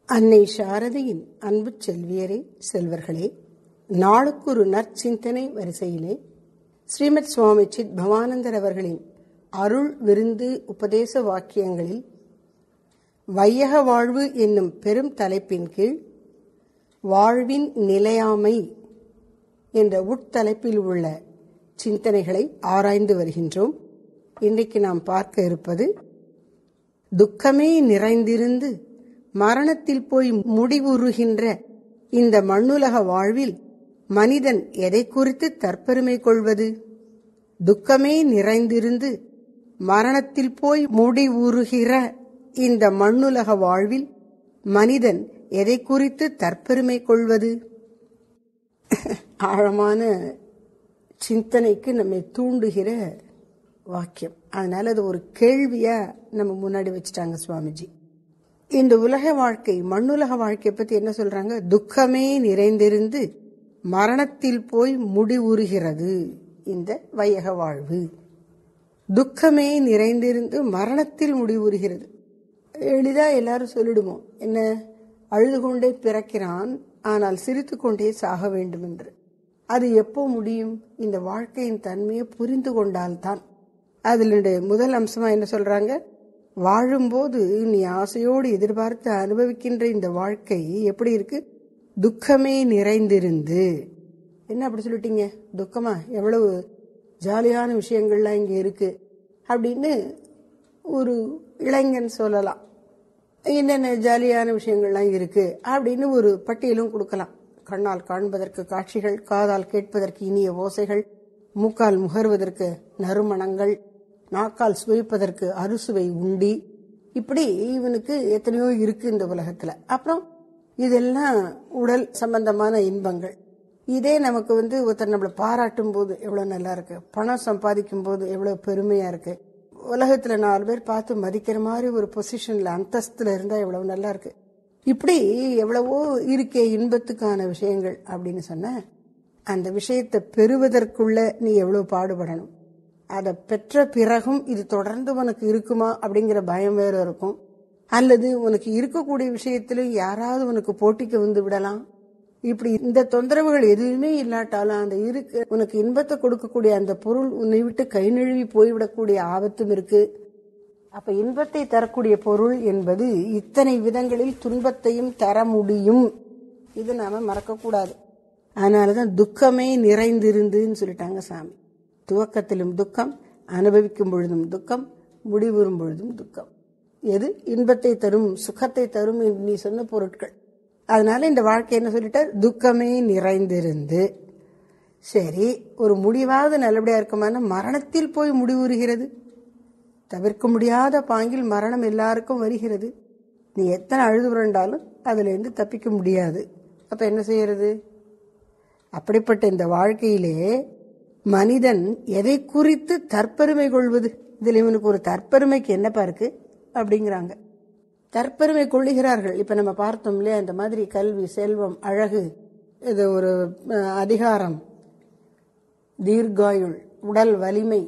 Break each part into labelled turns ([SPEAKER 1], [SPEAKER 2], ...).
[SPEAKER 1] அன்னை சாரதையின் அன்பு செல்வியரே செல்வர்களே நாளுக்கொரு நற்சிந்தனை வரிசையிலே ஸ்ரீமத் சுவாமி சித் பவானந்தர் அவர்களின் அருள் விருந்து உபதேச வாக்கியங்களில் வையக வாழ்வு என்னும் பெரும் தலைப்பின் கீழ் வாழ்வின் நிலையாமை என்ற உட்தலைப்பில் உள்ள சிந்தனைகளை ஆராய்ந்து வருகின்றோம் இன்றைக்கு நாம் பார்க்க இருப்பது துக்கமே நிறைந்திருந்து மரணத்தில் போய் முடிவுறுகின்ற இந்த மண்ணுலக வாழ்வில் மனிதன் எதை குறித்து தற்பெருமை கொள்வது துக்கமே நிறைந்திருந்து மரணத்தில் போய் முடிவுறுகிற இந்த மண்ணுலக வாழ்வில் மனிதன் எதை குறித்து தற்பெருமை கொள்வது ஆழமான சிந்தனைக்கு நம்மை தூண்டுகிற வாக்கியம் அதனால அது ஒரு கேள்வியா நம்ம முன்னாடி வச்சுட்டாங்க சுவாமிஜி இந்த உலக வாழ்க்கை மண்ணுலக வாழ்க்கையை பத்தி என்ன சொல்றாங்க துக்கமே நிறைந்திருந்து மரணத்தில் போய் முடிவுறுகிறது இந்த வையக வாழ்வு துக்கமே நிறைந்திருந்து மரணத்தில் முடிவுறுகிறது எளிதா எல்லாரும் சொல்லிடுவோம் என்ன அழுது கொண்டே பிறக்கிறான் ஆனால் சிரித்து கொண்டே சாக வேண்டும் என்று அது எப்போ முடியும் இந்த வாழ்க்கையின் தன்மையை புரிந்து கொண்டால்தான் அதில் முதல் அம்சமா என்ன சொல்றாங்க வாழும்போது நீ ஆசையோடு எதிர்பார்த்து அனுபவிக்கின்ற இந்த வாழ்க்கை எப்படி இருக்கு துக்கமே நிறைந்திருந்து என்ன அப்படி சொல்லிட்டீங்க துக்கமா எவ்வளவு ஜாலியான விஷயங்கள்லாம் இங்க இருக்கு அப்படின்னு ஒரு இளைஞன் சொல்லலாம் என்னென்ன ஜாலியான விஷயங்கள்லாம் இருக்கு அப்படின்னு ஒரு பட்டியலும் கொடுக்கலாம் கண்ணால் காண்பதற்கு காட்சிகள் காதால் கேட்பதற்கு இனிய ஓசைகள் மூக்கால் முகர்வதற்கு நறுமணங்கள் நாக்கால் சுவைப்பதற்கு அறுசுவை உண்டி இப்படி இவனுக்கு எத்தனையோ இருக்கு இந்த உலகத்துல அப்புறம் இதெல்லாம் உடல் சம்பந்தமான இன்பங்கள் இதே நமக்கு வந்து ஒருத்தர் நம்மளை பாராட்டும் போது எவ்வளவு நல்லா இருக்கு பணம் சம்பாதிக்கும் போது எவ்வளவு பெருமையா இருக்கு உலகத்துல நாலு பேர் பார்த்து மதிக்கிற மாதிரி ஒரு பொசிஷன்ல அந்தஸ்துல இருந்தா எவ்வளவு நல்லா இருக்கு இப்படி எவ்வளவோ இருக்கே இன்பத்துக்கான விஷயங்கள் அப்படின்னு சொன்ன அந்த விஷயத்தை பெறுவதற்குள்ள நீ எவ்வளவு பாடுபடணும் அதை பெற்ற பிறகும் இது தொடர்ந்து உனக்கு இருக்குமா அப்படிங்கிற பயம் வேற இருக்கும் அல்லது உனக்கு இருக்கக்கூடிய விஷயத்திலும் யாராவது உனக்கு போட்டிக்கு வந்து விடலாம் இப்படி இந்த தொந்தரவுகள் எதுவுமே இல்லாட்டாலும் அந்த இருக்கு உனக்கு இன்பத்தை கொடுக்கக்கூடிய அந்த பொருள் உன்னை விட்டு கை நழுவி போய்விடக்கூடிய ஆபத்தும் இருக்கு அப்ப இன்பத்தை தரக்கூடிய பொருள் என்பது இத்தனை விதங்களில் துன்பத்தையும் தர முடியும் இது நாம மறக்க கூடாது அதனாலதான் துக்கமே நிறைந்திருந்துன்னு சொல்லிட்டாங்க சாமி துவக்கத்திலும் துக்கம் அனுபவிக்கும் பொழுதும் துக்கம் முடிவுறும் பொழுதும் துக்கம் எது இன்பத்தை தரும் சுகத்தை தரும் என்று நீ சொன்ன பொருட்கள் அதனால இந்த வாழ்க்கை என்ன சொல்லிட்ட துக்கமே நிறைந்திருந்து சரி ஒரு முடிவாவது நல்லபடியா இருக்குமான மரணத்தில் போய் முடிவுறுகிறது தவிர்க்க முடியாத பாங்கில் மரணம் எல்லாருக்கும் வருகிறது நீ எத்தனை அழுது புரண்டாலும் அதுல இருந்து தப்பிக்க முடியாது அப்ப என்ன செய்யறது அப்படிப்பட்ட இந்த வாழ்க்கையிலே மனிதன் எதை குறித்து தற்பெருமை கொள்வது இதுல இவனுக்கு ஒரு தற்பெருமைக்கு என்னப்பா இருக்கு அப்படிங்கிறாங்க தற்பெருமை கொள்ளுகிறார்கள் இப்ப நம்ம பார்த்தோம் இல்லையா இந்த மாதிரி கல்வி செல்வம் அழகு இது ஒரு அதிகாரம் தீர்காயுள் உடல் வலிமை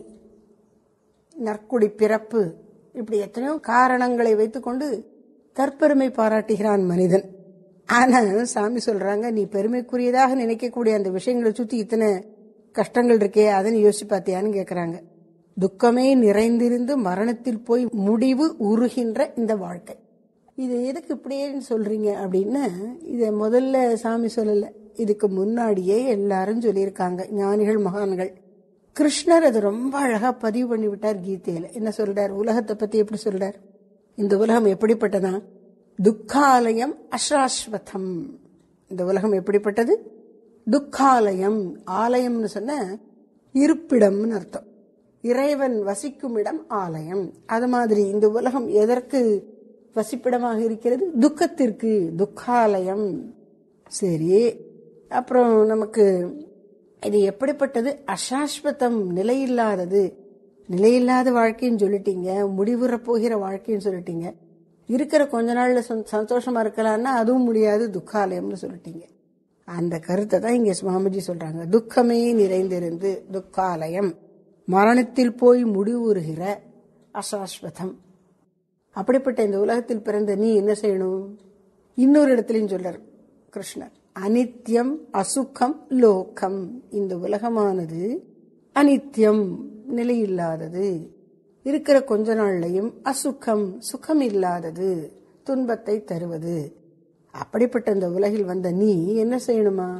[SPEAKER 1] நற்குடி பிறப்பு இப்படி எத்தனையோ காரணங்களை வைத்துக்கொண்டு தற்பெருமை பாராட்டுகிறான் மனிதன் ஆனா சாமி சொல்றாங்க நீ பெருமைக்குரியதாக நினைக்கக்கூடிய அந்த விஷயங்களை சுத்தி இத்தனை கஷ்டங்கள் இருக்கே அதை நீ யோசிச்சு பார்த்தியான்னு கேக்குறாங்க துக்கமே நிறைந்திருந்து மரணத்தில் போய் முடிவு உருகின்ற இந்த வாழ்க்கை இது எதுக்கு இப்படியே சொல்றீங்க அப்படின்னா இத முதல்ல சாமி சொல்லல இதுக்கு முன்னாடியே எல்லாரும் சொல்லியிருக்காங்க ஞானிகள் மகான்கள் கிருஷ்ணர் அது ரொம்ப அழகா பதிவு பண்ணி விட்டார் கீதையில என்ன சொல்றார் உலகத்தை பத்தி எப்படி சொல்றார் இந்த உலகம் எப்படிப்பட்டதா துக்காலயம் அசாஸ்வதம் இந்த உலகம் எப்படிப்பட்டது துக்காலயம் ஆலயம்னு சொன்ன இருப்பிடம்னு அர்த்தம் இறைவன் வசிக்கும் இடம் ஆலயம் அது மாதிரி இந்த உலகம் எதற்கு வசிப்பிடமாக இருக்கிறது துக்கத்திற்கு துக்காலயம் சரி அப்புறம் நமக்கு இது எப்படிப்பட்டது அசாஸ்வதம் நிலையில்லாதது நிலையில்லாத வாழ்க்கைன்னு சொல்லிட்டீங்க முடிவுற போகிற வாழ்க்கைன்னு சொல்லிட்டீங்க இருக்கிற கொஞ்ச நாள்ல சந்தோஷமா இருக்கலாம்னா அதுவும் முடியாது துக்காலயம்னு சொல்லிட்டீங்க அந்த கருத்தை தான் இங்க சுவாமிஜி சொல்றாங்க துக்கமே நிறைந்திருந்து துக்காலயம் மரணத்தில் போய் முடிவுறுகிற அசாஸ்வதம் அப்படிப்பட்ட இந்த உலகத்தில் பிறந்த நீ என்ன செய்யணும் இன்னொரு இடத்துலயும் சொல்றார் கிருஷ்ணர் அனித்யம் அசுகம் லோகம் இந்த உலகமானது அனித்யம் நிலையில்லாதது இருக்கிற கொஞ்ச நாள்லையும் அசுகம் சுகம் இல்லாதது துன்பத்தை தருவது அப்படிப்பட்ட இந்த உலகில் வந்த நீ என்ன செய்யணுமா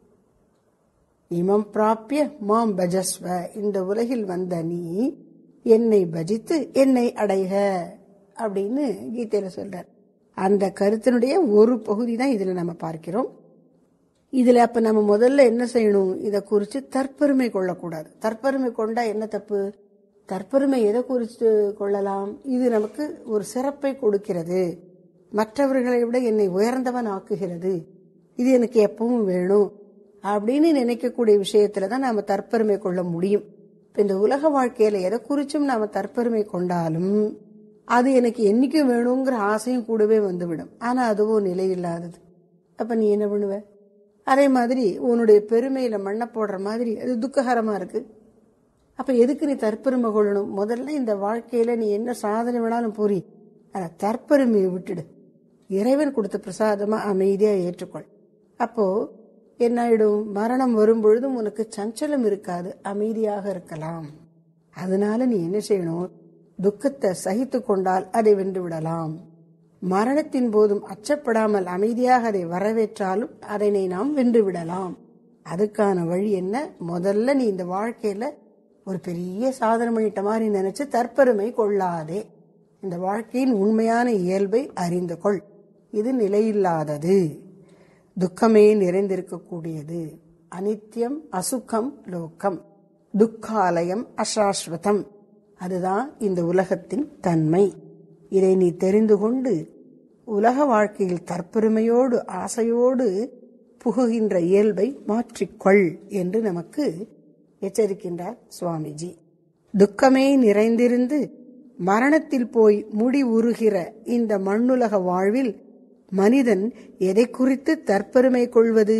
[SPEAKER 1] இமம் பிராப்பிய மாம் பஜஸ்வ இந்த உலகில் வந்த நீ என்னை பஜித்து என்னை அடைக அப்படின்னு கீதையில சொல்றார் அந்த கருத்தினுடைய ஒரு பகுதி தான் இதுல நம்ம பார்க்கிறோம் இதுல அப்ப நம்ம முதல்ல என்ன செய்யணும் இத குறிச்சு தற்பெருமை கொள்ளக்கூடாது தற்பெருமை கொண்டா என்ன தப்பு தற்பெருமை எதை குறித்து கொள்ளலாம் இது நமக்கு ஒரு சிறப்பை கொடுக்கிறது மற்றவர்களை விட என்னை உயர்ந்தவன் ஆக்குகிறது இது எனக்கு எப்பவும் வேணும் அப்படின்னு நினைக்கக்கூடிய விஷயத்துல தான் நாம தற்பெருமை கொள்ள முடியும் இப்ப இந்த உலக வாழ்க்கையில எதை குறிச்சும் நாம தற்பெருமை கொண்டாலும் அது எனக்கு என்னைக்கும் வேணுங்கிற ஆசையும் கூடவே வந்துவிடும் ஆனா அதுவும் நிலையில்லாதது அப்ப நீ என்ன பண்ணுவ அதே மாதிரி உன்னுடைய பெருமையில மண்ணை போடுற மாதிரி அது துக்ககரமா இருக்கு அப்ப எதுக்கு நீ தற்பெருமை கொள்ளணும் முதல்ல இந்த வாழ்க்கையில நீ என்ன சாதனை வேணாலும் புரி ஆனா தற்பெருமையை விட்டுடு இறைவன் கொடுத்த பிரசாதமா அமைதியா ஏற்றுக்கொள் அப்போ என்ன ஆயிடும் மரணம் வரும்பொழுதும் உனக்கு சஞ்சலம் இருக்காது அமைதியாக இருக்கலாம் அதனால நீ என்ன செய்யணும் துக்கத்தை சகித்து கொண்டால் அதை வென்று விடலாம் மரணத்தின் போதும் அச்சப்படாமல் அமைதியாக அதை வரவேற்றாலும் அதனை நாம் வென்று விடலாம் அதுக்கான வழி என்ன முதல்ல நீ இந்த வாழ்க்கையில ஒரு பெரிய சாதனை பண்ணிட்ட மாதிரி நினைச்சு தற்பெருமை கொள்ளாதே இந்த வாழ்க்கையின் உண்மையான இயல்பை அறிந்து கொள் இது நிலையில்லாதது துக்கமே நிறைந்திருக்கக்கூடியது அனித்யம் அசுகம் லோகம் துக்காலயம் அசாஸ்வதம் அதுதான் இந்த உலகத்தின் தன்மை இதை நீ தெரிந்து கொண்டு உலக வாழ்க்கையில் தற்பெருமையோடு ஆசையோடு புகுகின்ற இயல்பை மாற்றிக்கொள் என்று நமக்கு எச்சரிக்கின்றார் சுவாமிஜி துக்கமே நிறைந்திருந்து மரணத்தில் போய் முடி உருகிற இந்த மண்ணுலக வாழ்வில் மனிதன் எதை குறித்து தற்பெருமை கொள்வது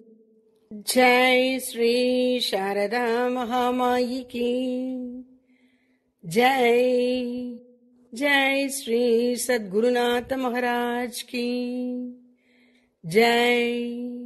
[SPEAKER 1] ஜெய் ஸ்ரீ சாரதா மகாமாயி கி ஜெய் ஜெய் ஸ்ரீ சத்குருநாத மகாராஜ் கி ஜெய்